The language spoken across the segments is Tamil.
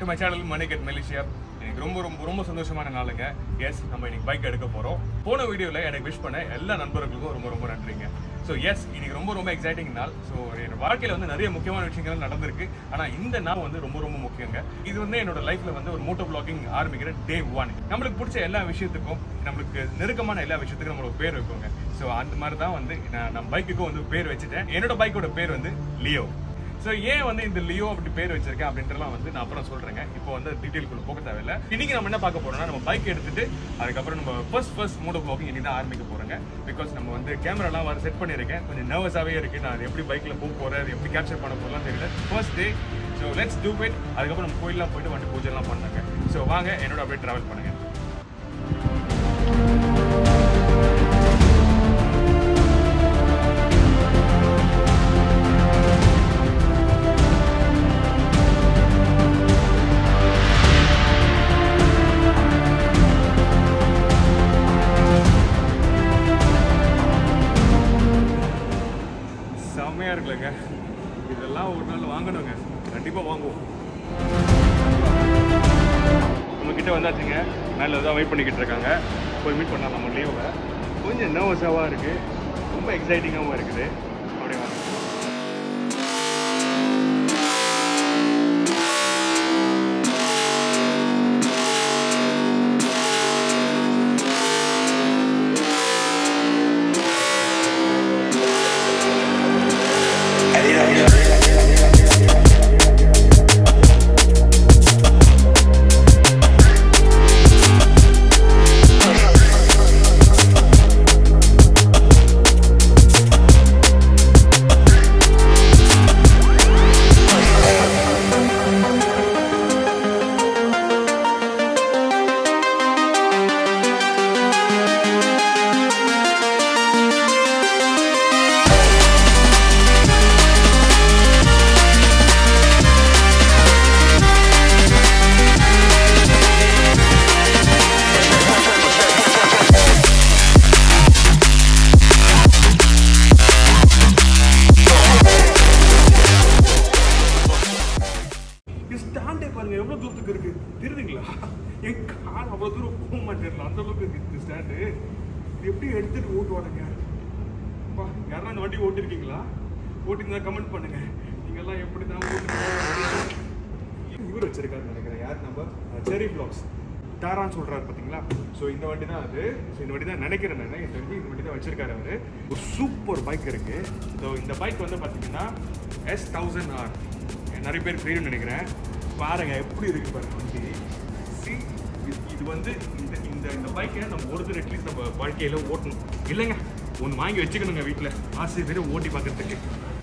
டு மை சேனல் மணிகட் மலேசியா எனக்கு ரொம்ப ரொம்ப ரொம்ப சந்தோஷமான நாளுங்க எஸ் நம்ம இன்னைக்கு பைக் எடுக்க போறோம் போன வீடியோல எனக்கு விஷ் பண்ண எல்லா நண்பர்களுக்கும் ரொம்ப ரொம்ப நன்றிங்க ஸோ எஸ் இன்னைக்கு ரொம்ப ரொம்ப எக்ஸைட்டிங் நாள் ஸோ என் வாழ்க்கையில வந்து நிறைய முக்கியமான விஷயங்கள் நடந்திருக்கு ஆனா இந்த நாள் வந்து ரொம்ப ரொம்ப முக்கியங்க இது வந்து என்னோட லைஃப்ல வந்து ஒரு மோட்டோ பிளாகிங் ஆரம்பிக்கிற டே ஒன் நம்மளுக்கு பிடிச்ச எல்லா விஷயத்துக்கும் நம்மளுக்கு நெருக்கமான எல்லா விஷயத்துக்கும் நம்மளோட பேர் வைக்கோங்க ஸோ அந்த மாதிரி தான் வந்து நான் நம்ம பைக்குக்கும் வந்து பேர் வச்சுட்டேன் என்னோட பைக்கோட பேர் வந்து லியோ ஸோ ஏன் வந்து இந்த லியோ அப்படி பேர் வச்சிருக்கேன் அப்படின்றலாம் வந்து நான் அப்புறம் சொல்றேங்க இப்போ வந்து டீட்டெயிலுக்குள்ள போக தேவையில்ல இன்னைக்கு நம்ம என்ன பார்க்க போறோம்னா நம்ம பைக் எடுத்துட்டு அதுக்கப்புறம் நம்ம ஃபர்ஸ்ட் ஃபர்ஸ்ட் மோட்டோ ப்ளாகிங் இன்னைக்கு தான் ஆரம்பிக்க போறோங்க பிகாஸ் நம்ம வந்து கேமராலாம் வர செட் பண்ணியிருக்கேன் கொஞ்சம் நர்வஸாகவே இருக்கு நான் அது எப்படி பைக்ல போக போறேன் அது எப்படி கேப்சர் பண்ண போறலாம் தெரியல first day so let's do it அதுக்கப்புறம் நம்ம கோயிலாம் போயிட்டு வண்டி பூஜைலாம் பண்ணாங்க ஸோ வாங்க என்னோட அப்படியே டிராவல் பண்ணுங்க செம்மையா இருக்குல்லங்க இதெல்லாம் ஒரு நாள் வாங்கணுங்க கண்டிப்பா வாங்குவோம் நம்ம கிட்ட வந்தாச்சுங்க மேலே தான் வெயிட் பண்ணிக்கிட்டு இருக்காங்க போய் மீட் பண்ணலாம் நம்ம லீவை கொஞ்சம் நர்வஸாவாக இருக்கு ரொம்ப எக்ஸைட்டிங்காகவும் இருக்குது அப்படியே வாங்க இது ஸ்டாண்டே பாருங்க எவ்வளவு தூரத்துக்கு இருக்கு தெரியுதுங்களா என் கால் அவ்வளவு தூரம் போக மாட்டேன் அந்த அளவுக்கு இருக்கு இந்த ஸ்டாண்டு இது எப்படி எடுத்துட்டு ஓட்டுவானுங்க அப்பா யாரா அந்த வண்டி ஓட்டிருக்கீங்களா ஓட்டிருந்தா கமெண்ட் பண்ணுங்க நீங்க எல்லாம் எப்படி தான் ஓட்டுறீங்க இவர் வச்சிருக்காரு நினைக்கிறேன் யார் நம்ம செரி பிளாக்ஸ் தாரான்னு சொல்றாரு பாத்தீங்களா ஸோ இந்த வண்டி தான் அது ஸோ இந்த வண்டி தான் நினைக்கிறேன் நான் எனக்கு தெரிஞ்சு இந்த வண்டி தான் வச்சிருக்காரு அவரு ஒரு சூப்பர் பைக் இருக்கு ஸோ இந்த பைக் வந்து பாத்தீங்கன்னா எஸ் தௌசண்ட் ஆர் நிறைய பேர் தெரியும்னு நினைக்கிறேன் பாருங்க எப்படி இருக்கு பாருங்க வண்டி See, இது- இது வந்து இந்த இந்த இந்த பைக்கை நம்ம ஒருத்தர் அட்லீஸ்ட் நம்ம வாழ்க்கையில ஓட்டணும் இல்லைங்க ஒன்று வாங்கி வச்சுக்கணுங்க வீட்டில் ஆசை பேர் ஓட்டி பார்க்கறதுக்கு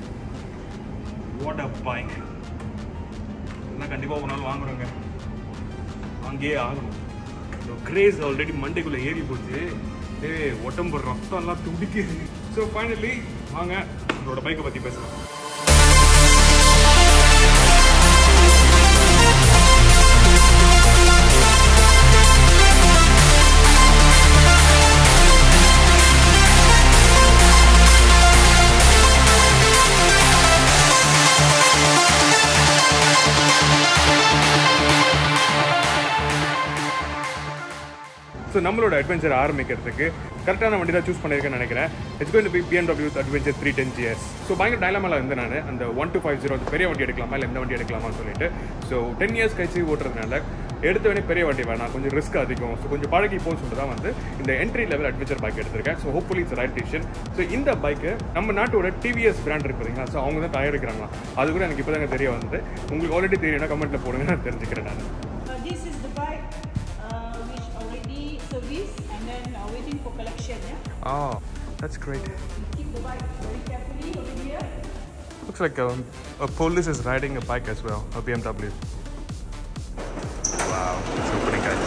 வாட் அ பைக் இதெல்லாம் கண்டிப்பாக ஒரு நாள் வாங்குறோங்க வாங்கியே ஆகணும் இந்த கிரேஸ் ஆல்ரெடி மண்டைக்குள்ளே ஏறி போச்சு ஏ உடம்பு ரத்தம் எல்லாம் துடிக்குது ஸோ ஃபைனலி வாங்க உங்களோட பைக்கை பற்றி பேசலாம் ஸோ நம்மளோட அட்வென்ச்சர் ஆரம்பிக்கிறதுக்கு கரெக்டான வண்டி தான் சூஸ் பண்ணியிருக்கேன்னு நினைக்கிறேன் it's going B BMW adventure three ten GS so பயங்கர டைலாமல் இருந்தேன் நான் அந்த ஒன் டூ ஃபைவ் ஜீரோ பெரிய வண்டி எடுக்கலாமா இல்லை இந்த வண்டி எடுக்கலாமான்னு சொல்லிட்டு ஸோ டென் இயர்ஸ் கழிச்சு ஓட்டுறதுனால எடுத்த உடனே பெரிய வண்டி வேணாம் கொஞ்சம் ரிஸ்க் அதிகம் ஸோ கொஞ்சம் பழகி போன்னு சொல்லிட்டு தான் வந்து இந்த என்ட்ரி லெவல் அட்வென்ச்சர் பைக் எடுத்திருக்கேன் so hopefully it's right decision so இந்த பைக்கு நம்ம நாட்டோட டிவிஎஸ் பிராண்ட் இருக்கு பார்த்தீங்களா ஸோ அவங்க தான் தயாரிக்கிறாங்களா அது கூட எனக்கு இப்போ தாங்க தெரிய வந்தது உங்களுக்கு ஆல்ரெடி தெரியும்னா கமெண்ட்டில் போடுங்க நான் தெரிஞ்சுக்கிறேன் நான் Uh, this is the bike uh, which already serviced and then uh, waiting for collection. Yeah? Oh, that's great. You keep the bike very carefully over here. Looks like um, a police is riding a bike as well, a BMW. Wow, it's opening guys.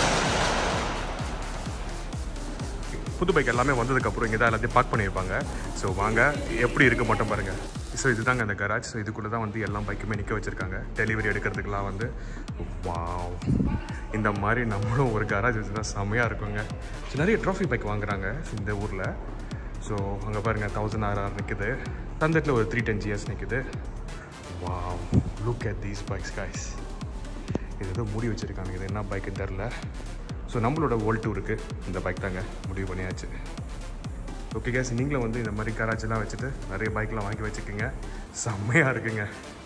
புது பைக் எல்லாமே வந்ததுக்கப்புறம் இங்கே தான் எல்லாத்தையும் பார்க் பண்ணியிருப்பாங்க ஸோ வாங்க எப்படி இருக்கு மட்டும் பாருங்கள் ஸோ இதுதாங்க அந்த கராஜ் ஸோ இதுக்குள்ளே தான் வந்து எல்லா பைக்குமே நிற்க வச்சுருக்காங்க டெலிவரி எடுக்கிறதுக்கெலாம் வந்து வாவ் இந்த மாதிரி நம்மளும் ஒரு கராஜ் வச்சுருந்தா செம்மையாக இருக்குங்க ஸோ நிறைய ட்ராஃபி பைக் வாங்குறாங்க இந்த ஊரில் ஸோ அங்கே பாருங்கள் தௌசண்ட் ஆர் ஆர் நிற்குது தந்தட்டில் ஒரு த்ரீ டென் ஜிஎஸ் நிற்குது wow look at these bikes guys இது ஏதோ மூடி வச்சுருக்காங்க இது என்ன பைக்குன்னு தெரில ஸோ நம்மளோட வேர்ல்ட் டூருக்கு இந்த பைக் தாங்க முடிவு பண்ணியாச்சு ஓகே கேஸ் நீங்களும் வந்து இந்த மாதிரி கராச்செல்லாம் வச்சுட்டு நிறைய பைக்லாம் வாங்கி வச்சுக்கோங்க செம்மையாக இருக்குங்க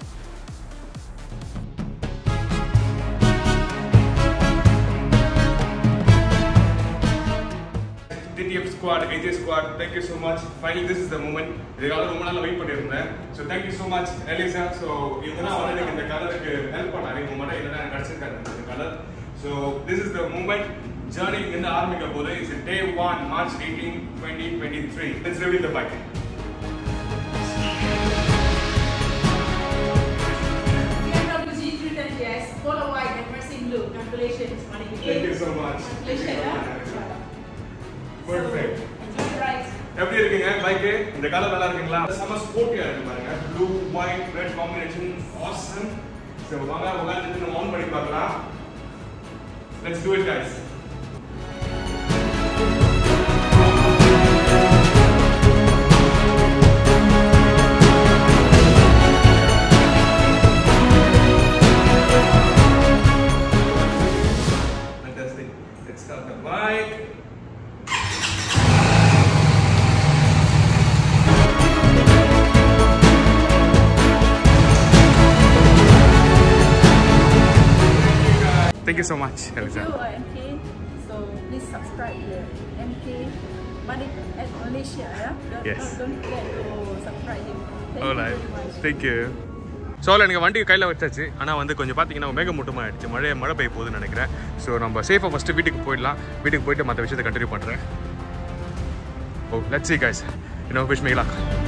TDF squad IJ squad thank you so much finally this is the moment இதுக்காக ரொம்ப நாள் வெயிட் பண்ணியிருந்தேன் so thank you so much Elisa so இவங்க தான் வந்து எனக்கு இந்த கலருக்கு ஹெல்ப் பண்ணாரு இவங்க மட்டும் இல்லைன்னா எனக்கு கிடச்சிருக்காரு இந்த colour so this is the moment journey இருந்து ஆரம்பிக்க போது it's day one March eighteen twenty twenty three it's review the bike BMW G310S, color white and pressing blue. Congratulations, Malik. Thank you so much. Congratulations. Perfect. Enjoy the ride. எப்படி இருக்குங்க பைக்கு இந்த கலர் நல்லா இருக்குங்களா செம்ம ஸ்போர்ட்டியா இருக்கு பாருங்க blue white red combination awesome so வாங்க உட்காந்துட்டு நம்ம ஆன் பண்ணி பார்க்கலாம் let's do it guys Fantastic. Let's start the bike. Thank you so much, Thank you, Elisa. uh, MK. So please subscribe the MK Manik at Malaysia. Yeah? Don't, Yes. don't, don't forget to subscribe him. Thank Alright. you very much. Thank you. So எனக்கு வண்டி கையில் வச்சாச்சு ஆனால் வந்து கொஞ்சம் பார்த்தீங்கன்னா மேகமூட்டமாக ஆயிடுச்சு மழை மழை பெய்ய போகுதுன்னு நினைக்கிறேன் ஸோ நம்ம சேஃபாக ஃபஸ்ட்டு வீட்டுக்கு போயிடலாம் வீட்டுக்கு போயிட்டு மற்ற விஷயத்தை கண்டினியூ பண்ணுறேன் ஓ லட்ஸ் சி கைஸ் இன்னும் விஷ் மீலா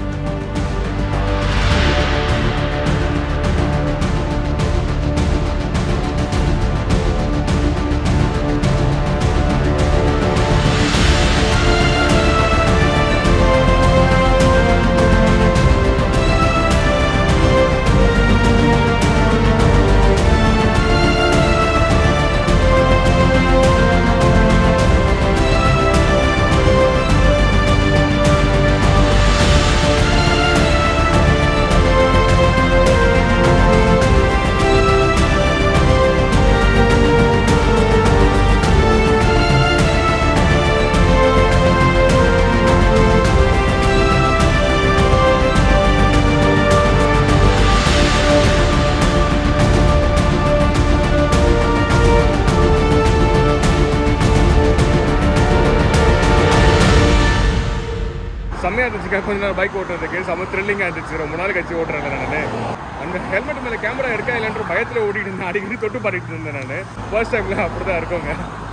செம்மையாக இருந்துச்சுக்கா கொஞ்ச நேரம் பைக் ஓட்டுறதுக்கு செம்ம த்ரில்லிங்காக இருந்துச்சு ரொம்ப நாள் கழிச்சு ஓட்டுறேன் நான் அந்த ஹெல்மெட் மேலே கேமரா இருக்கா இல்லைன்ற பயத்தில் ஓட்டிட்டு இருந்தேன் அடிக்கடி தொட்டு பாடிட்டு இருந்தேன் நான் ஃபர்ஸ்ட் டைமில் அப்படி தான் இருக்கோங்க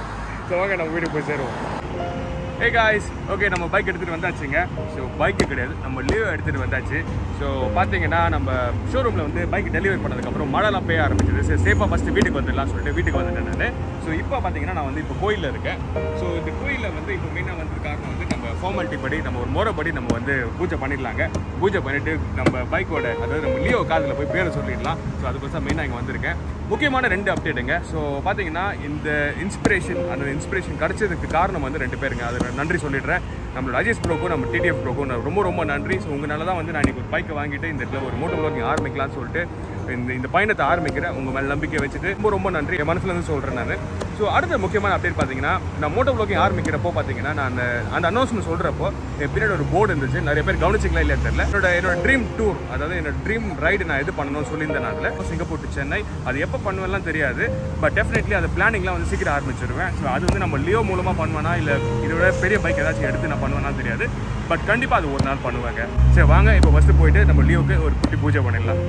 ஸோ வாங்க நம்ம வீட்டுக்கு போய் சேருவோம் ஹே காய்ஸ் ஓகே நம்ம பைக் எடுத்துகிட்டு வந்தாச்சுங்க ஸோ பைக்கு கிடையாது நம்ம லீவ் எடுத்துகிட்டு வந்தாச்சு ஸோ பார்த்தீங்கன்னா நம்ம ஷோரூமில் வந்து பைக் டெலிவரி பண்ணதுக்கப்புறம் மழைலாம் பெய்ய ஆரம்பிச்சது சரி சேஃபாக ஃபஸ்ட்டு வீட்டுக்கு வந்துடலாம் சொல்லிட்டு வீட்டுக்கு வந்துட்டேன் நான் ஸோ இப்போ பார்த்தீங்கன்னா நான் வந்து இப்போ கோயிலில் இருக்கேன் ஸோ இந்த கோயிலில் வந்து இப்போ மெயினாக வந்து காரணம் வந்து நம்ம ஃபார்மாலிட்டி படி நம்ம ஒரு முறைப்படி நம்ம வந்து பூஜை பண்ணிடலாங்க பூஜை பண்ணிவிட்டு நம்ம பைக்கோட அதாவது நம்ம லியோ காதில் போய் பேரை சொல்லிடலாம் ஸோ அதுக்கோசம் மெயினாக இங்கே வந்திருக்கேன் முக்கியமான ரெண்டு அப்டேட்டுங்க ஸோ பார்த்தீங்கன்னா இந்த இன்ஸ்பிரேஷன் அந்த இன்ஸ்பிரேஷன் கிடைச்சதுக்கு காரணம் வந்து ரெண்டு பேருங்க அது நான் நன்றி சொல்லிடுறேன் நம்மளோட ராஜேஷ் ப்ரோக்கும் நம்ம டிடிஎஃப் ப்ரோக்கும் நான் ரொம்ப ரொம்ப நன்றி ஸோ உங்களால தான் வந்து நான் இன்னைக்கு ஒரு பைக்கை வாங்கிட்டு இந்த இடத்துல ஒரு மோட்டோ வ்ளாகிங் ஆரம்பிக்கலாம்னு சொல்லிட்டு இந்த இந்த பயணத்தை ஆரம்பிக்கிறேன் உங்கள் மேலே நம்பிக்கை வச்சுட்டு ரொம்ப ரொம்ப நன்றி என் மனசுலேருந்து சொல்கிறேன் நான் ஸோ அடுத்த முக்கியமான அப்டேட் பார்த்தீங்கன்னா நான் மோட்டோ வ்ளாகிங் ஆரம்பிக்கிறப்போ பார்த்தீங்கன்னா நான் அந்த அந்த அனௌன்ஸ்மெண்ட் சொல்கிறப்போ என் பின்னாடி ஒரு போர்டு இருந்துச்சு நிறைய பேர் கவனிச்சிங்களா இல்லையா தெரியல என்னோட என்னோட ட்ரீம் டூர் அதாவது என்னோட ட்ரீம் ரைடு நான் இது பண்ணணும்னு சொல்லியிருந்தேன் நான் அதில் சிங்கப்பூர் to சென்னை அது எப்போ பண்ணுவேன்லாம் தெரியாது பட் டெஃபினெட்லி அது பிளானிங்லாம் வந்து சீக்கிரம் ஆரம்பிச்சிருவேன் ஸோ அது வந்து நம்ம லியோ மூலமாக பண்ணுவேனா இல்லை இதை விட பெரிய பைக் ஏதாச்சும் எடுத்து நான் பண்ணுவேனா தெரியாது பட் கண்டிப்பாக அது ஒரு நாள் பண்ணுவாங்க சரி வாங்க இப்போ ஃபஸ்ட்டு போயிட்டு நம்ம லியோக்கு ஒரு குட்டி பூஜை பண்ணிடலாம்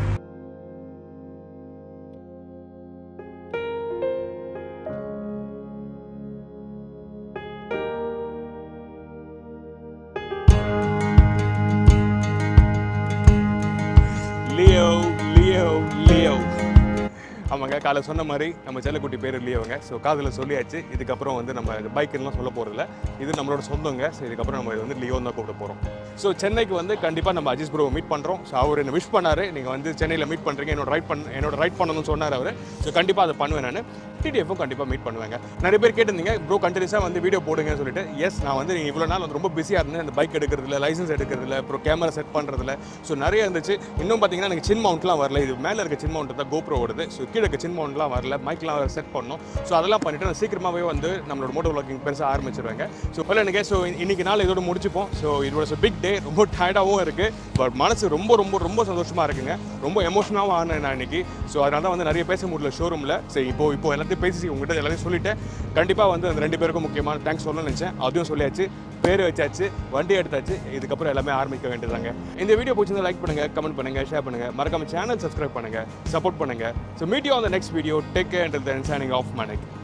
லியோ லியோ லியோ ஆமாங்க காலை சொன்ன மாதிரி நம்ம செல்லக்குட்டி பேர் லியோங்க ஸோ காதில் சொல்லியாச்சு இதுக்கப்புறம் வந்து நம்ம பைக்குலாம் சொல்ல போகிறதில்ல இது நம்மளோட சொந்தங்க ஸோ இதுக்கப்புறம் நம்ம இது வந்து லியோ தான் கூப்பிட போகிறோம் ஸோ சென்னைக்கு வந்து கண்டிப்பாக நம்ம அஜிஸ் ப்ரோ மீட் பண்ணுறோம் ஸோ அவர் என்ன விஷ் பண்ணார் நீங்கள் வந்து சென்னையில் மீட் பண்ணுறீங்க என்னோட ரைட் பண்ண என்னோட ரைட் பண்ணணும்னு சொன்னார் அவர் ஸோ கண்டிப்பாக அதை பண்ணுவேன் நான் டிடிஎஃப்பும் கண்டிப்பாக மீட் பண்ணுவாங்க நிறைய பேர் கேட்டிருந்தீங்க ப்ரோ கண்டினியூஸாக வந்து வீடியோ போடுங்கன்னு சொல்லிட்டு எஸ் நான் வந்து இவ்வளோ நாள் வந்து ரொம்ப பிஸியாக இருந்தேன் இந்த பைக் எடுக்கிறதுல லைசன்ஸ் எடுக்கிறதுல அப்புறம் கேமரா செட் பண்ணுறதுல ஸோ நிறைய இருந்துச்சு இன்னும் பார்த்தீங்கன்னா எனக்கு சின் மவுண்ட்லாம் வரல இது மேலே இருக்க சின் மவுண்ட் தான் கோப்ரோ ஓடுது ஸோ கீழே இருக்க சின் மவுண்ட்லாம் வரல மைக்லாம் செட் பண்ணோம் ஸோ அதெல்லாம் பண்ணிட்டு நான் சீக்கிரமாகவே வந்து நம்மளோட மோட்டோ vlogging பெருசாக ஆரம்பிச்சிருவாங்க ஸோ பல எனக்கு ஸோ இன்னைக்கு நாள் இதோட முடிச்சுப்போம் ஸோ இது வாஸ் பிக் டே ரொம்ப டயர்டாகவும் இருக்குது பட் மனசு ரொம்ப ரொம்ப ரொம்ப சந்தோஷமாக இருக்குங்க ரொம்ப எமோஷனலாகவும் ஆனேன் நான் இன்னைக்கு ஸோ அதனால தான் வந்து நிறைய பேச முடியல ஷோரூமில் சரி இப்போ இப்போ எல்லாத்தையும் பேசி உங்ககிட்ட எல்லாத்தையும் சொல்லிட்டேன் கண்டிப்பாக வந்து அந்த ரெண்டு பேருக்கும் முக்கியமான தேங்க்ஸ் சொல்லணும்னு நினச்சேன் அதையும் சொல்லியாச்சு பேர் வச்சாச்சு வண்டி எடுத்தாச்சு இதுக்கப்புறம் எல்லாமே ஆரம்பிக்க வேண்டியதாங்க இந்த வீடியோ பிடிச்சிருந்தா லைக் பண்ணுங்க கமெண்ட் பண்ணுங்க ஷேர் பண்ணுங்க மறக்காம சேனல் சப்ஸ்கிரைப் பண்ணுங்க சப்போர்ட் பண்ணுங்க so meet you on the next video take care and then signing off மனக்